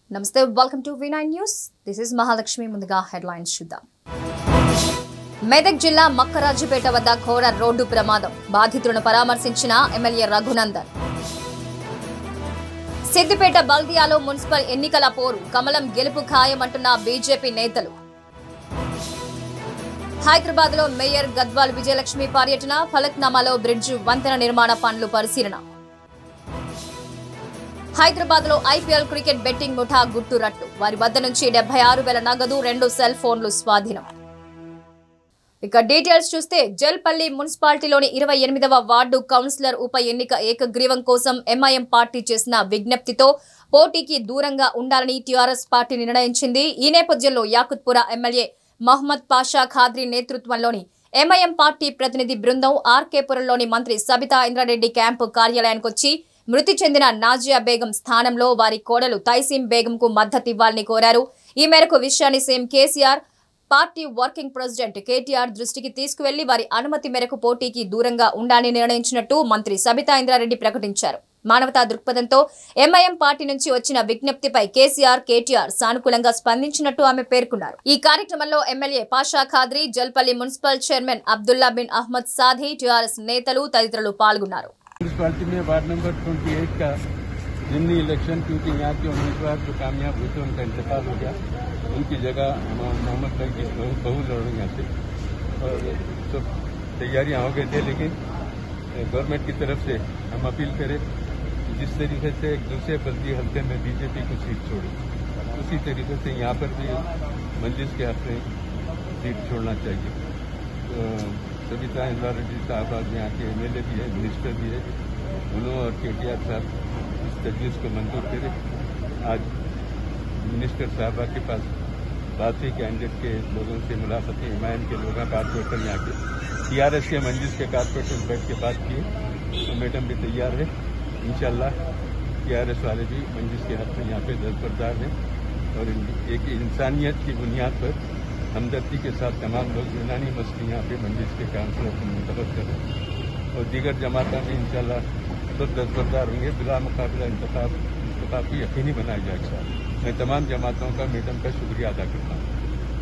నమస్తే welcome to V nine news this is Mahalakshmi ముందుగా headlines చూద్దాం మెదక్ జిల్లా మక్కరాజుపేట వద్ద ఘోర రోడ్డు ప్రమాదం బాధితులను పరామర్శించిన ఎమ్మెల్యే రఘునందన్ సిద్దిపేట బల్దియాలో మున్సిపల్ ఎన్నికల పోరు కమలం గెలుపు ఖాయమంటున్న బీజేపీ నేతలు హైదరాబాద్ లో మేయర్ గద్వాల్ విజయలక్ష్మి పర్యటన ఫలక్నామాలో బ్రిడ్జ్ వంతెన నిర్మాణ పనులు పరిశీలన హైదరాబాద్ లో ఐపీఎల్ క్రికెట్ బెట్టింగ్ ముఠా గుట్టురట్టు వారి వద్ద నుంచి డెబ్బై ఆరు వేల నగదు రెండు సెల్ ఫోన్లు స్వాధీనం ఇక డీటెయిల్స్ చూస్తే జల్పల్లి మున్సిపాలిటీలోని ఇరవై ఎనిమిదవ వార్డు కౌన్సిలర్ ఉప ఎన్నిక ఏకగ్రీవం కోసం ఎంఐఎం పార్టీ చేసిన విజ్ఞప్తితో పోటీకి దూరంగా ఉండాలని టీఆర్ఎస్ పార్టీ నిర్ణయించింది ఈ నేపథ్యంలో యాకుత్పుర ఎమ్మెల్యే మహ్మద్ పాషా ఖాద్రి నేతృత్వంలోని ఎంఐఎం పార్టీ ప్రతినిధి బృందం ఆర్కేపురంలోని మంత్రి సబితా ఇంద్రారెడ్డి క్యాంపు కార్యాలయానికి వచ్చి మృతి చెందిన నాజియా బేగం స్థానంలో వారి కోడలు తైసీం బేగంకు మద్దతివ్వాలని కోరారు ఈ మేరకు విషయాన్ని CM KCR party working president KTR దృష్టికి తీసుకువెళ్లి వారి అనుమతి మేరకు పోటీకి దూరంగా ఉండాలని నిర్ణయించినట్టు మంత్రి సబితా ఇంద్రారెడ్డి ప్రకటించారు మానవతా దృక్పథంతో ఎంఐఎం పార్టీ నుంచి వచ్చిన విజ్ఞప్తిపై కేసీఆర్ కేటీఆర్ సానుకూలంగా స్పందించినట్టు ఆమె పేర్కొన్నారు ఈ కార్యక్రమంలో MLA Pasha Khadri Jalpally municipal chairman Abdullah bin Ahmed Sadi TRS నేతలు తదితరులు పాల్గొన్నారు म्यूनसिपालिटी में वार्ड नंबर 28 का जिमनी इलेक्शन क्योंकि यहाँ के उम्मीदवार जो कामयाब हुए थे उनका इंतकाल हो गया उनकी जगह मो- मोहम्मद भाई की बहू बहू लड़ यहाँ से और सब तैयारियां हो गई थी लेकिन गवर्नमेंट की तरफ से हम अपील करें कि जिस तरीके से एक दूसरे बल्दी हल्के में बीजेपी को सीट छोड़ी उसी तरीके से यहाँ पर भी मंजिस के हक में सीट छोड़ना चाहिए तो सविता इंदिरा रेड्डी साहब आज यहाँ के एमएलए भी है मिनिस्टर भी है उन्होंने और के टी आर साहब इस तजवीज़ को मंजूर करें आज मिनिस्टर साहबा के पास बात हुई कैंडिडेट के लोगों से मुलाकात हुई हिमायन के लोगों कारपोरेटर यहाँ के टीआरएस के मंजिस के कारपोरेटर बैठ के बात किए तो मैडम भी तैयार है इंशाल्लाह टीआरएस वाले भी मंजिस के हक में यहाँ पे दस्तबरदार हैं और इन- एक इंसानियत की बुनियाद पर हमदर्दी के साथ तमाम लोग यूनानी मसले यहाँ पे मंजिस के काउंसिलर को मुंतब करें और दीगर जमातों में इंशाल्लाह सब दस्तबरदार होंगे बिला मुकाबला इंतखाब इंतखाब भी यकीनी बनाया जाएगा मैं तमाम जमातों का मैडम का शुक्रिया अदा करता हूँ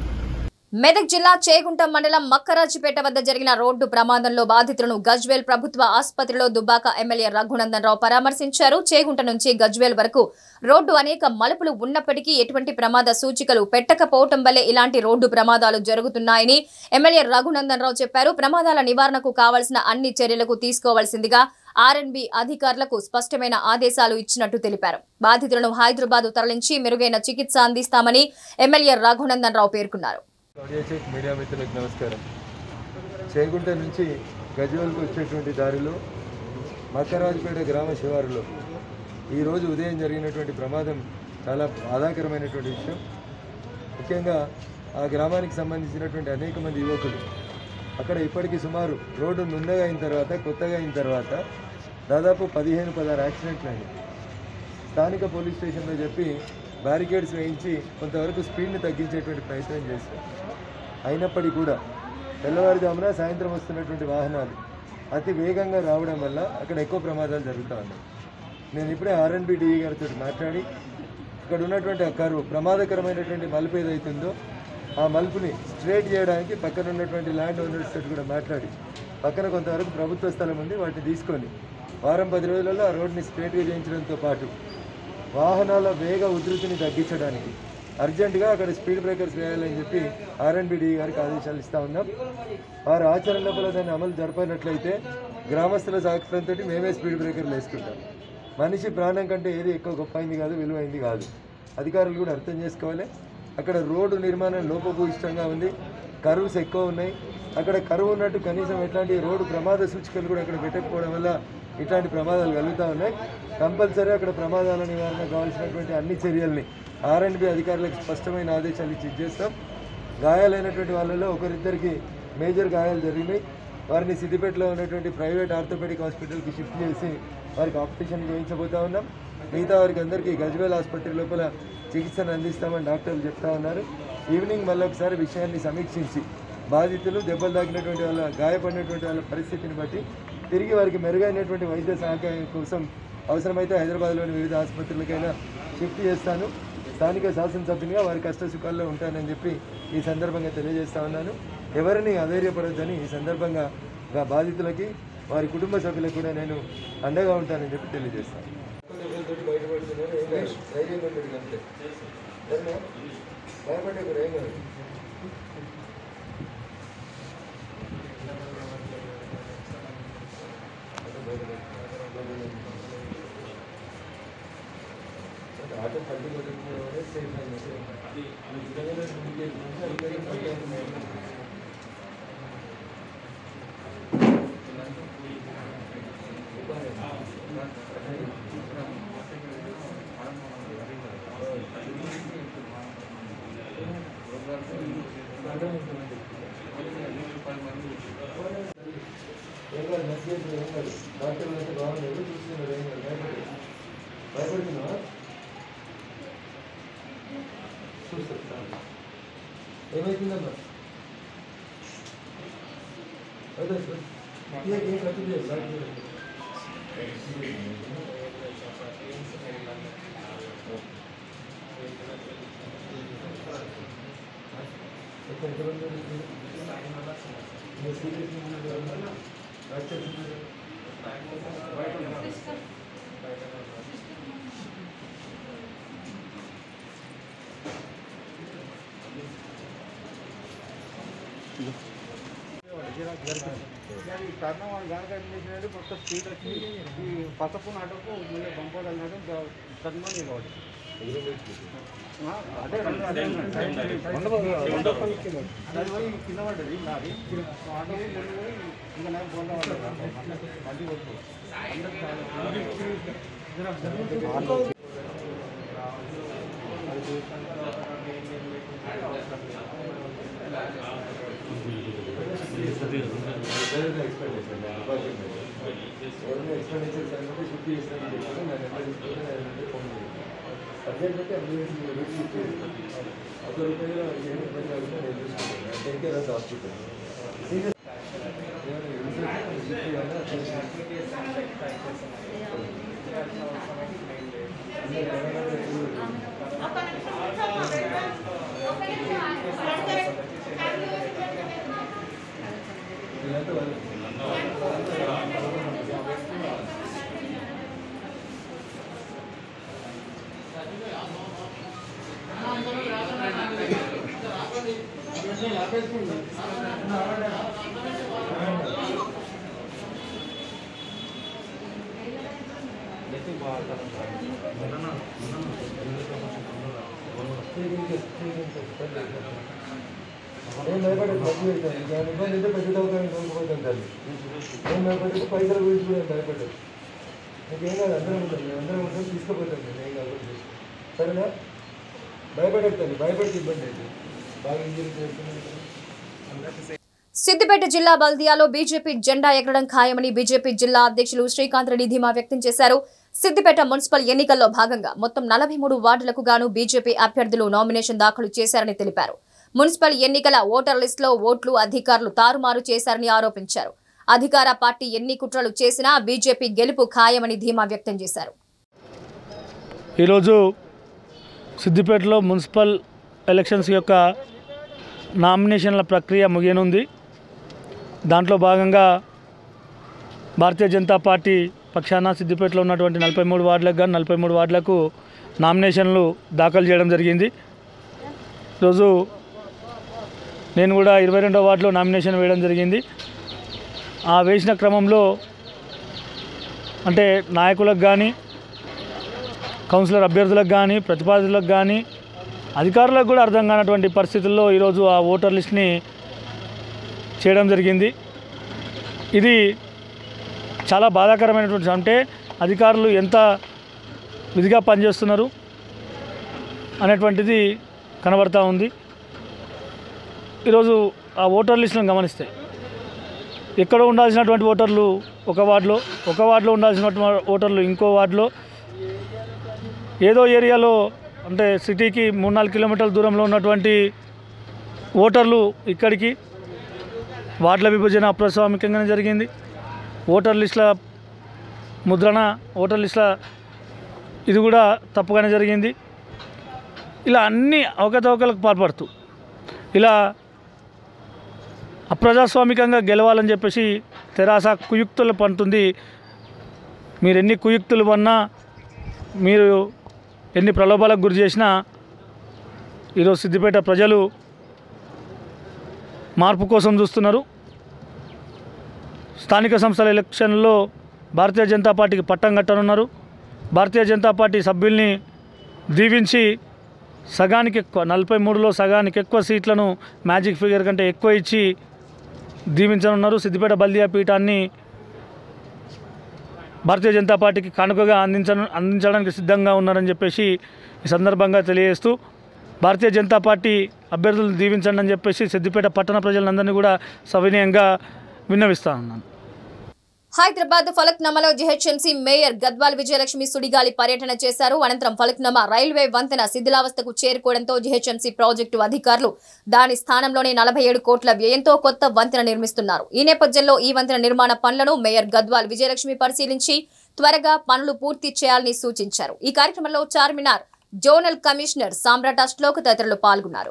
మెదక్ జిల్లా చేగుంట మండలం మక్కరాజుపేట వద్ద జరిగిన రోడ్డు ప్రమాదంలో బాధితులను గజ్వేల్ ప్రభుత్వ ఆసుపత్రిలో దుబ్బాక ఎమ్మెల్యే రఘునందన్ రావు పరామర్శించారు చేగుంట నుంచి గజ్వేల్ వరకు రోడ్డు అనేక మలుపులు ఉన్నప్పటికీ ఎటువంటి ప్రమాద సూచికలు పెట్టకపోవటం వల్లే ఇలాంటి రోడ్డు ప్రమాదాలు జరుగుతున్నాయని ఎమ్మెల్యే రఘునందన్ రావు చెప్పారు ప్రమాదాల నివారణకు కావాల్సిన అన్ని చర్యలకు తీసుకోవాల్సిందిగా ఆర్ఎన్బి అధికారులకు స్పష్టమైన ఆదేశాలు ఇచ్చినట్టు తెలిపారు బాధితులను హైదరాబాద్ తరలించి మెరుగైన చికిత్స అందిస్తామని ఎమ్మెల్యే రఘునందన్ రావు పేర్కొన్నారు ఆడియోచెక్ మీడియా మిత్రులకు నమస్కారం చేగుంట నుంచి గజ్వల్కు వచ్చేటువంటి దారిలో మక్కరాజుపేట గ్రామ శివారులో ఈరోజు ఉదయం జరిగినటువంటి ప్రమాదం చాలా బాధాకరమైనటువంటి విషయం ముఖ్యంగా ఆ గ్రామానికి సంబంధించినటువంటి అనేక మంది యువకులు అక్కడ ఇప్పటికీ సుమారు రోడ్డు నుండగా అయిన తర్వాత కొత్తగా అయిన తర్వాత దాదాపు పదిహేను పదహారు యాక్సిడెంట్లు అయినాయి స్థానిక పోలీస్ స్టేషన్లో చెప్పి బ్యారికేడ్స్ వేయించి కొంతవరకు స్పీడ్ని తగ్గించేటువంటి ప్రయత్నం చేశారు అయినప్పటికీ కూడా తెల్లవారుజామున సాయంత్రం వస్తున్నటువంటి వాహనాలు అతి వేగంగా రావడం వల్ల అక్కడ ఎక్కువ ప్రమాదాలు జరుగుతూ ఉన్నాయి నేను ఇప్పుడే ఆర్ఎన్బి డిఈ గారితో మాట్లాడి ఇక్కడ ఉన్నటువంటి ఆ కరువు ప్రమాదకరమైనటువంటి మలుపు ఏదైతుందో ఆ మలుపుని స్ట్రేట్ చేయడానికి పక్కన ఉన్నటువంటి ల్యాండ్ ఓనర్స్ తోటి కూడా మాట్లాడి పక్కన కొంతవరకు ప్రభుత్వ స్థలం ఉంది వాటిని తీసుకొని వారం పది రోజులలో ఆ రోడ్ని స్ట్రేట్గా చేయించడంతో పాటు వాహనాల వేగ ఉధృతిని తగ్గించడానికి అర్జెంటుగా అక్కడ స్పీడ్ బ్రేకర్స్ వేయాలని చెప్పి ఆర్ఎన్బిడి గారికి ఆదేశాలు ఇస్తా ఉన్నాం వారు ఆచరణ లోపల దాన్ని అమలు జరపనట్లయితే గ్రామస్తుల సహకారంతో మేమే స్పీడ్ బ్రేకర్లు వేసుకుంటాం మనిషి ప్రాణం కంటే ఏది ఎక్కువ గొప్ప అయింది కాదు విలువైంది కాదు అధికారులు కూడా అర్థం చేసుకోవాలి అక్కడ రోడ్డు నిర్మాణం లోపభూయిష్టంగా ఉంది కరువుస్ ఎక్కువ ఉన్నాయి అక్కడ కరువు ఉన్నట్టు కనీసం ఎట్లాంటి రోడ్డు ప్రమాద సూచికలు కూడా అక్కడ పెట్టకపోవడం వల్ల ఇట్లాంటి ప్రమాదాలు కలుగుతూ ఉన్నాయి కంపల్సరీ అక్కడ ప్రమాదాల నివారణ కావాల్సినటువంటి అన్ని చర్యల్ని ఆర్ఎండ్బి అధికారులకు స్పష్టమైన ఆదేశాలు ఇచ్చి చేస్తాం గాయాలైనటువంటి వాళ్ళలో ఒకరిద్దరికి మేజర్ గాయాలు జరిగినాయి వారిని సిద్దిపేటలో ఉన్నటువంటి ప్రైవేట్ ఆర్థోపెడిక్ హాస్పిటల్కి షిఫ్ట్ చేసి వారికి ఆపరేషన్ చేయించబోతా ఉన్నాం మిగతా వారికి అందరికీ గజ్వేల్ ఆసుపత్రి లోపల చికిత్సను అందిస్తామని డాక్టర్లు చెప్తా ఉన్నారు ఈవినింగ్ మళ్ళీ ఒకసారి విషయాన్ని సమీక్షించి బాధితులు దెబ్బలు తాకినటువంటి వాళ్ళ గాయపడినటువంటి వాళ్ళ పరిస్థితిని బట్టి తిరిగి వారికి మెరుగైనటువంటి వైద్య సహకారం కోసం అవసరమైతే హైదరాబాద్లోని వివిధ ఆసుపత్రులకైనా షిఫ్ట్ చేస్తాను స్థానిక శాసనసభ్యునిగా వారి కష్ట సుఖాల్లో ఉంటానని చెప్పి ఈ సందర్భంగా తెలియజేస్తా ఉన్నాను ఎవరిని అధైర్యపడొద్దని ఈ సందర్భంగా గా బాధితులకి వారి కుటుంబ సభ్యులకు కూడా నేను అండగా ఉంటానని చెప్పి తెలియజేస్తాను బయటపడుతున్నారు ఏం కాదు ధైర్యంగా ఉండదు అంతే సరేనా? భయపడే కూడా ఏం కాదు ఆటో పట్టి కొట్టుకునే సేఫ్ అయింది ఏం కాదు మెసేజ్ ఏం కాదు డాక్టర్లు అయితే బాగున్నారు చూస్తున్నారు ఏం కాదు భయపడి భయపడుతున్నావా చూస్తా ఏమైతుందమ్మా అదే సార్ ఏ ఏ ఖర్చు లేదు డాక్టర్ ఎక్కడ ఎక్కడ ఉంది మీ సీరియస్ డాక్టర్ ఈ టర్న్ వన్ కనుక ఏం చేసినట్టు మొత్తం స్పీడ్ వచ్చి ఈ పక్కపు నాటకు ముందే బంపర్ అన్నాడు టర్న్ వన్ ఇవ్వడు అదే రెండు అదే అది పోయి కింద పడ్డది నాది ఆటో ముందు పోయి ఇంకా నేను బోల్డా పడ్డది బండి కొట్టు అందరూ ఎవరైనా ఎక్స్పెండిచర్ ఎవరైనా ఎక్స్పెండిచర్స్ అంటే షిఫ్ట్ చేస్తానని చెప్పారు నేను ఎంత తీసుకుంటే నేను ఫోన్ సబ్జెక్ట్ బట్టి అంబులెన్స్ రేట్లు ఇచ్చేది ఒక రూపాయలు ఏం ఇబ్బంది కాకుండా నేను చూసుకుంటాను take care of hospital serious నేను భయపడేది మంచిగా అవుతాను దాని ఇబ్బంది అయితే పెద్ద దవాఖాన కొనుక్కోవద్దాం తల్లి నేను భయపడేది పైసల గురించి కూడా నేను భయపడ్డాను నీకేం కాదు అందరం ఉంటాం మేము అందరం ఉంటాం తీసుకుపోతాం నేను ఏం కాకుండా సరేనా భయపడేది తల్లి భయపడితే ఇబ్బంది అయితే బాగా ఇంజరీ చేస్తున్నాను సిద్దిపేట జిల్లా బల్దియాలో బీజేపీ జెండా ఎగరడం ఖాయమని బీజేపీ జిల్లా అధ్యక్షులు శ్రీకాంత్ రెడ్డి ధీమా వ్యక్తం చేశారు సిద్దిపేట మున్సిపల్ ఎన్నికల్లో భాగంగా మొత్తం నలభై మూడు వార్డులకు గాను బీజేపీ అభ్యర్థులు నామినేషన్ దాఖలు చేశారని తెలిపారు మున్సిపల్ ఎన్నికల ఓటర్ లిస్టులో ఓట్లు అధికారులు తారుమారు చేశారని ఆరోపించారు అధికార పార్టీ ఎన్ని కుట్రలు చేసినా బీజేపీ గెలుపు ఖాయమని ధీమా వ్యక్తం చేశారు ఈరోజు సిద్దిపేటలో మున్సిపల్ ఎలక్షన్స్ యొక్క నామినేషన్ల ప్రక్రియ ముగియనుంది దాంట్లో భాగంగా భారతీయ జనతా పార్టీ పక్షాన సిద్దిపేటలో ఉన్నటువంటి నలభై మూడు వార్డులకు కానీ నలభై మూడు వార్డులకు నామినేషన్లు దాఖలు చేయడం జరిగింది ఈరోజు నేను కూడా ఇరవై రెండో వార్డులో నామినేషన్ వేయడం జరిగింది ఆ వేసిన క్రమంలో అంటే నాయకులకు కానీ కౌన్సిలర్ అభ్యర్థులకు కానీ ప్రతిపాదకులకు కానీ అధికారులకు కూడా అర్థం కానటువంటి పరిస్థితుల్లో ఈరోజు ఆ ఓటర్ లిస్ట్ని చేయడం జరిగింది ఇది చాలా బాధాకరమైనటువంటి అంటే అధికారులు ఎంత విధిగా పనిచేస్తున్నారు అనేటువంటిది కనబడతా ఉంది ఈరోజు ఆ ఓటర్ లిస్టులను గమనిస్తే ఎక్కడో ఉండాల్సినటువంటి ఓటర్లు ఒక వార్డులో ఒక వార్డులో ఉండాల్సినటువంటి ఓటర్లు ఇంకో వార్డులో ఏదో ఏరియాలో అంటే సిటీకి మూడు నాలుగు కిలోమీటర్ల దూరంలో ఉన్నటువంటి ఓటర్లు ఇక్కడికి వార్డుల విభజన అప్రస్వామికంగానే జరిగింది ఓటర్ లిస్టుల ముద్రణ ఓటర్ లిస్టుల ఇది కూడా తప్పుగానే జరిగింది ఇలా అన్ని అవకతవకలకు పాల్పడుతూ ఇలా అప్రజాస్వామికంగా గెలవాలని చెప్పేసి తెరాస కుయుక్తులు పంటుంది మీరు ఎన్ని కుయుక్తులు పన్నా మీరు ఎన్ని ప్రలోభాలకు గురి చేసినా ఈరోజు సిద్దిపేట ప్రజలు మార్పు కోసం చూస్తున్నారు స్థానిక సంస్థల ఎలక్షన్లో భారతీయ జనతా పార్టీకి పట్టం కట్టనున్నారు భారతీయ జనతా పార్టీ సభ్యుల్ని దీవించి సగానికి ఎక్కువ నలభై మూడులో సగానికి ఎక్కువ సీట్లను మ్యాజిక్ ఫిగర్ కంటే ఎక్కువ ఇచ్చి దీవించనున్నారు సిద్దిపేట బల్దియా పీఠాన్ని భారతీయ జనతా పార్టీకి కానుకగా అందించ అందించడానికి సిద్ధంగా ఉన్నారని చెప్పేసి ఈ సందర్భంగా తెలియజేస్తూ భారతీయ జనతా పార్టీ అభ్యర్థులను దీవించండి అని చెప్పేసి సిద్దిపేట పట్టణ ప్రజలందరినీ కూడా సవినయంగా విన్నవిస్తా ఉన్నాను హైదరాబాద్ ఫలక్నామాలో జిహెచ్ఎంసీ మేయర్ గద్వాల్ విజయలక్ష్మి సుడిగాలి పర్యటన చేశారు అనంతరం ఫలక్నామా రైల్వే వంతెన శిథిలావస్థకు చేరుకోవడంతో జిహెచ్ఎంసీ ప్రాజెక్టు అధికారులు దాని స్థానంలోనే నలభై ఏడు కోట్ల వ్యయంతో కొత్త వంతెన నిర్మిస్తున్నారు ఈ నేపథ్యంలో ఈ వంతెన నిర్మాణ పనులను మేయర్ గద్వాల్ విజయలక్ష్మి పరిశీలించి త్వరగా పనులు పూర్తి చేయాలని సూచించారు ఈ కార్యక్రమంలో చార్మినార్ జోనల్ కమిషనర్ సామ్రాట్ అశ్లోక్ తదితరులు పాల్గొన్నారు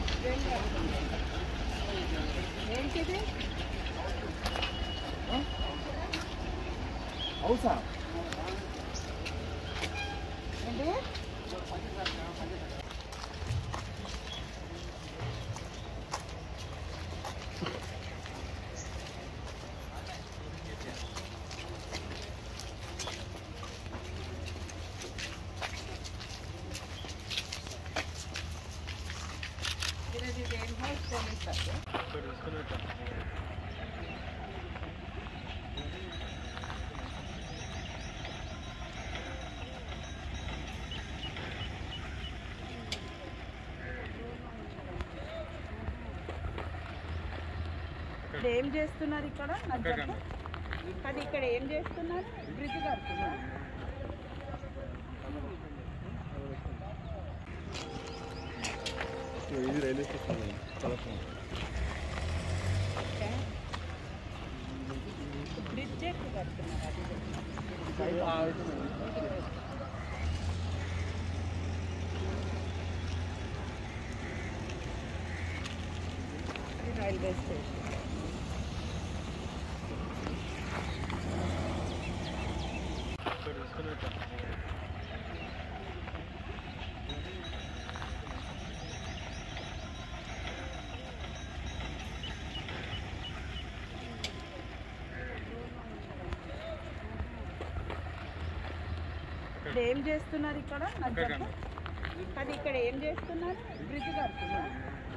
ఇక్కడ ఏం చేస్తున్నారు ఇక్కడ నాకు చెప్పు. అది ఇక్కడ ఏం చేస్తున్నారు బ్రిడ్జ్ కడుతున్నారు బ్రిడ్జ్ ఎక్కువ కడుతున్నారు అది ఇది రైల్వే స్టేషన్ ఇక్కడ ఏం చేస్తున్నారు ఇక్కడ నాకు చెప్పు. అది ఇక్కడ ఏం చేస్తున్నారు బ్రిడ్జ్ కడుతున్నారు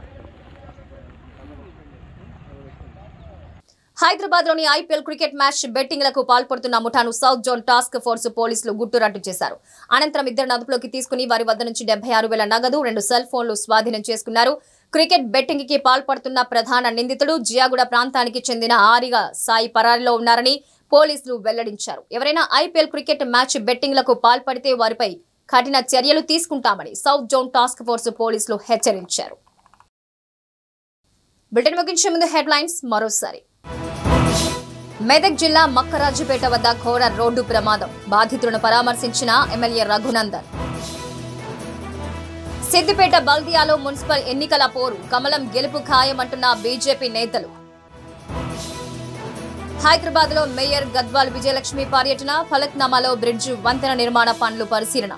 హైదరాబాద్ లోని ఐపీఎల్ క్రికెట్ మ్యాచ్ బెట్టింగ్లకు పాల్పడుతున్న ముఠాను సౌత్ జోన్ టాస్క్ ఫోర్స్ పోలీసులు గుట్టురట్టు చేశారు అనంతరం ఇద్దరు అదుపులోకి తీసుకుని వారి వద్ద నుంచి డెబ్బై ఆరు వేల నగదు రెండు సెల్ ఫోన్లు స్వాధీనం చేసుకున్నారు క్రికెట్ బెట్టింగ్ కి పాల్పడుతున్న ప్రధాన నిందితుడు జియాగూడ ప్రాంతానికి చెందిన ఆరిగా సాయి పరారిలో ఉన్నారని పోలీసులు వెల్లడించారు ఎవరైనా ఐపీఎల్ క్రికెట్ మ్యాచ్ బెట్టింగ్లకు పాల్పడితే వారిపై కఠిన చర్యలు తీసుకుంటామని సౌత్ జోన్ టాస్క్ ఫోర్స్ పోలీసులు హెచ్చరించారు బులెటిన్ ముగించే ముందు హెడ్లైన్స్ మరోసారి మెదక్ జిల్లా మక్కరాజుపేట వద్ద ఘోర రోడ్డు ప్రమాదం బాధితులను పరామర్శించిన ఎమ్మెల్యే రఘునందన్ సిద్దిపేట బల్దియాలో మున్సిపల్ ఎన్నికల పోరు కమలం గెలుపు ఖాయమంటున్న బీజేపీ నేతలు హైదరాబాద్ లో మేయర్ గద్వాల్ విజయలక్ష్మి పర్యటన ఫలక్నామాలో బ్రిడ్జ్ వంతెన నిర్మాణ పనులు పరిశీలన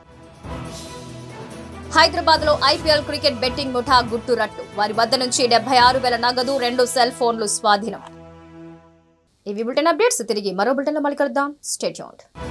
హైదరాబాద్ లో ఐపీఎల్ క్రికెట్ బెట్టింగ్ ముఠా గుట్టు రట్టు వారి వద్ద నుంచి డెబ్బై ఆరు వేల నగదు రెండు సెల్ ఫోన్లు స్వాధీనం ఇవి బులెటిన్ అప్డేట్స్ తిరిగి మరో బులెటిన్ లో మళ్ళీ కలుద్దాం స్టేట్